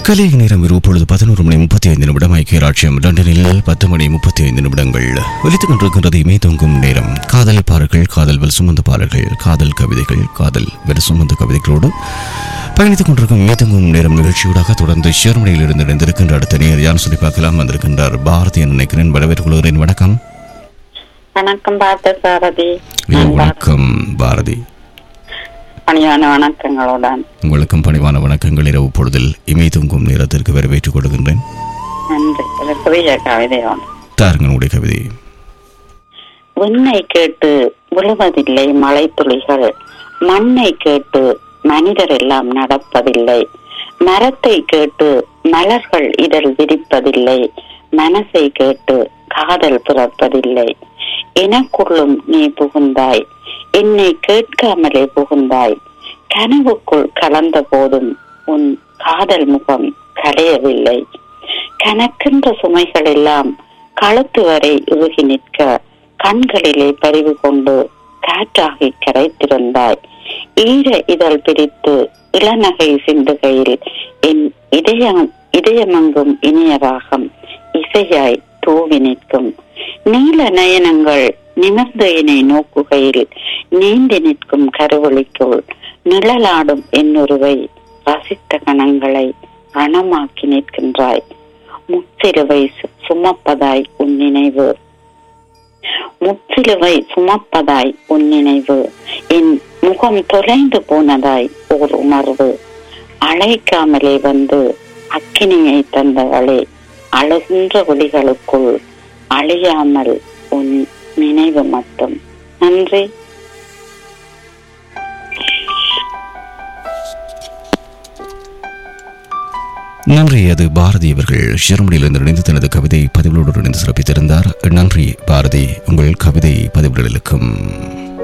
கலை நேரம் இரவு பொழுது பதினோரு மணி முப்பத்தி ஐந்து நிமிடம் ஐக்கிய ராட்சியம் லண்டனில் பத்து மணி முப்பத்தி ஐந்து நிமிடங்கள் ஒலித்துக் கொண்டிருக்கின்றது இமை தொங்கும் நேரம் காதல் பாடல்கள் காதல் வெல் சுமந்த பாடல்கள் காதல் கவிதைகள் காதல் வெல் சுமந்த கவிதைகளோடு பயணித்துக் கொண்டிருக்கும் இமை தொங்கும் நேரம் நிகழ்ச்சியூடாக தொடர்ந்து ஷெர்மனியில் இருந்து இணைந்திருக்கின்ற அடுத்த நேர் யார் சொல்லி பார்க்கலாம் வந்திருக்கின்றார் பாரதி என்று நினைக்கிறேன் வரவேற்றுக் கொள்கிறேன் வணக்கம் வணக்கம் பார்த்த சாரதி ஐயா, வணக்கம் பாரதி பணியான வணக்கங்களுடன் உங்களுக்கும் பணிவான வணக்கங்கள் இரவு பொழுதில் இமை தொங்கும் நேரத்திற்கு வரவேற்றுக் கொள்கின்றேன் நன்றி இது புதிய கவிதையோடு தாருங்கள் உங்களுடைய கவிதை விண்ணை கேட்டு விழுவதில்லை மலைத்துளிகள் மண்ணை கேட்டு மனிதர் எல்லாம் நடப்பதில்லை மரத்தை கேட்டு மலர்கள் இதழ் விரிப்பதில்லை மனசை கேட்டு காதல் பிறப்பதில்லை எனக்குள்ளும் நீ புகுந்தாய் என்னை கேட்காமலே புகுந்தாய் கனவுக்குள் கலந்த போதும் உன் காதல் முகம் களையவில்லை கணக்கின்ற சுமைகள் எல்லாம் கழுத்து வரை இறுகி நிற்க கண்களிலே பறிவு கொண்டு காற்றாகி கரைத்திருந்தாய் ஈர இதழ் பிடித்து இளநகை சிந்துகையில் என் இதயம் இதயமங்கும் இனிய ராகம் இசையாய் தூவி நிற்கும் நீல நயனங்கள் நிமிர்ந்து என்னை நோக்குகையில் நீந்தி நிற்கும் கருவொளிக்குள் நிழலாடும் என்னுருவை ரசித்த கணங்களை ரணமாக்கி நிற்கின்றாய் முச்சிலுவை சு- சுமப்பதாய் உன் நினைவு முச்சிலுவை சுமப்பதாய் உன் நினைவு என் முகம் தொலைந்து போனதாய் ஓர் உணர்வு அழைக்காமலே வந்து அக்கினியை தந்தவளே அழுகின்ற விழிகளுக்குள் அழியாமல் உன் நினைவு மட்டும் நன்றி நன்றி அது பாரதி அவர்கள் ஷெர்மனியிலிருந்து இணைந்து தனது கவிதை பதிவுகளோடு இணைந்து சிறப்பித்திருந்தார் நன்றி பாரதி உங்கள் கவிதை பதிவுகளுக்கும்